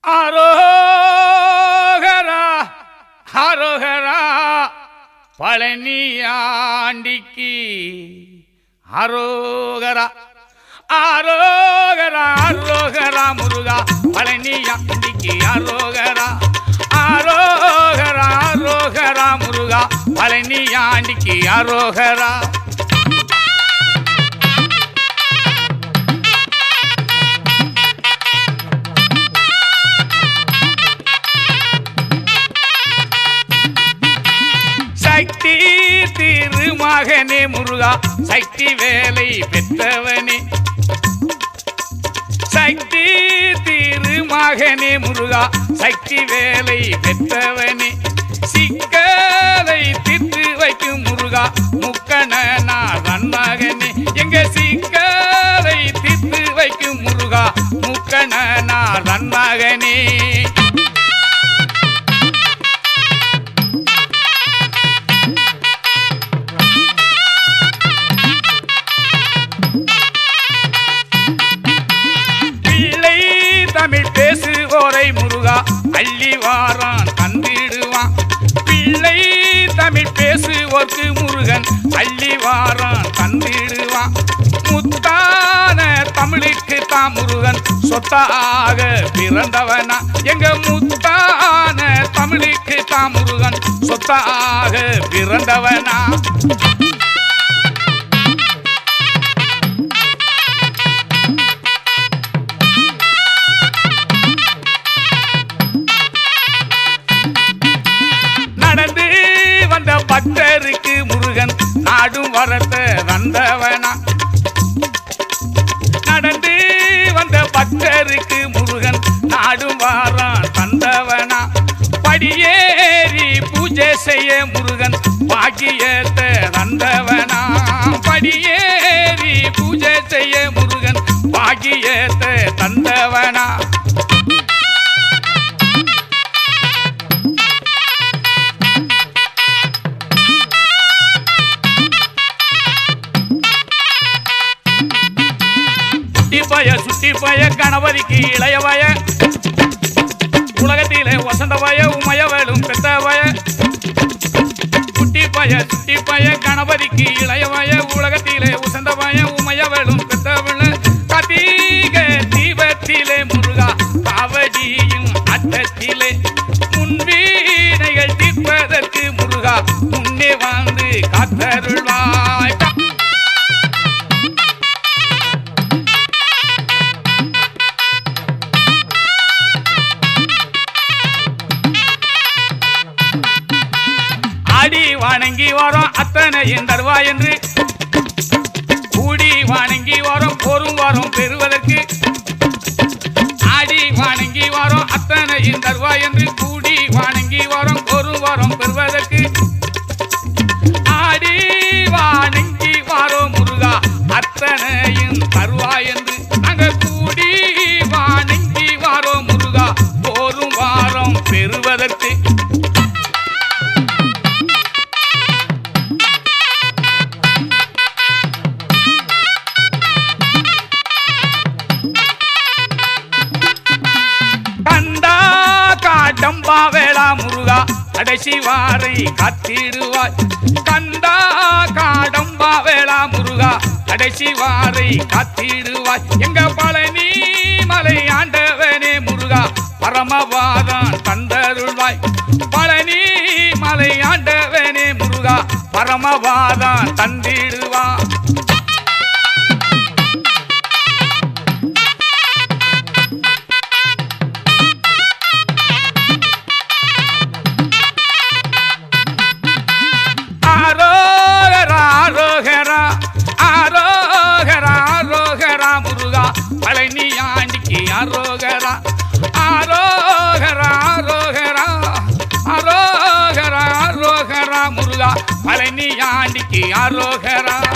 அரோகரா அரோகரா பழனியாண்டிக்கு அரோகரா அரோகரா அரோகரா முருகா பழனியாண்டிக்கு அரோகரா அரோகரா அரோகரா முருகா பழனியாண்டிக்கு அரோகரா சக்தி திருமகனே முருகா சக்தி வேலை பெற்றவனே சக்தி திருமகனே முருகா சக்தி வேலை பெற்றவனே சிக்கலை திட்டு வைக்கும் முருகா முக்கணனா மகனே எங்க சிக்கலை திட்டு வைக்கும் முருகா முக்கணனா மகனே பிள்ளை தமிழ் பேசுவோரை முருகா அள்ளி வாரான் தந்திடுவான் பிள்ளை தமிழ் பேசுவோர்க்கு முருகன் அள்ளி வாரான் தந்திடுவான் முத்தான தமிழுக்கு தான் முருகன் சொத்தாக பிறந்தவனா எங்க முத்தான தமிழுக்கு தான் முருகன் சொத்தாக பிறந்தவனா நடந்து வந்த பக்தருக்கு முருகன் நாடும் வரத்த வந்தவனா நடந்து வந்த பக்தருக்கு முருகன் நாடும் வாரான் தந்தவனா படியேறி பூஜை செய்ய முருகன் பாக்கியத்தை தந்தவனா படியேறி பூஜை செய்ய முருகன் பாக்கியத்தை தந்தவனா சுட்டி பய சுட்டி பய கணபதிக்கு இளைய வய உலகத்திலே வசந்த வய உமய வேலும் பெத்த வய சுட்டி பய சுட்டி பய கணபதிக்கு இளைய வய உலகத்திலே உசந்த வய உமய வேலும் பெத்தவள கதீக தீபத்திலே முருகா காவடியும் அட்டத்திலே முன்வீனைகள் தீர்ப்பதற்கு முருகா முன்னே வந்து காத்தருள்வாய் ஆடி வணங்கி வரோம் அத்தனையும் தருவாய் என்று கூடி வணங்கி வரோம் பொறும் வரும் பெறுவதற்கு ஆடி வணங்கி வரோம் அத்தனையும் தருவாய் என்று கூடி வணங்கி வரோம் பொறும் வரும் பெறுவதற்கு ஆடி வணங்கி வரோம் முருகா அத்தனையும் தருவாய் என்று நாங்க கூடி வணங்கி வரோம் முருகா போரும் வாரம் பெறுவதற்கு கண்டா காட்டம்பா வேளா முருகா கடைசி வாரை காத்திடுவாய் கண்டா காடம்பா வேளா முருகா கடைசி வாரை காத்திடுவாய் எங்க பழனி மலை ஆண்டவனே முருகா பரமவாதான் தந்தருள்வாய் பழனி மலை ஆண்டவனே முருகா பரமவாதான் தந்திடுவான் ஆரோகரா ஆரோகரா ஆரோகரா ஆரோகரா முருகா பழனி ஆண்டிக்கு ஆரோகரா ஆரோகரா ஆரோகரா ஆரோகரா ஆரோகரா முருகா பழனி ஆண்டிக்கு ஆரோகரா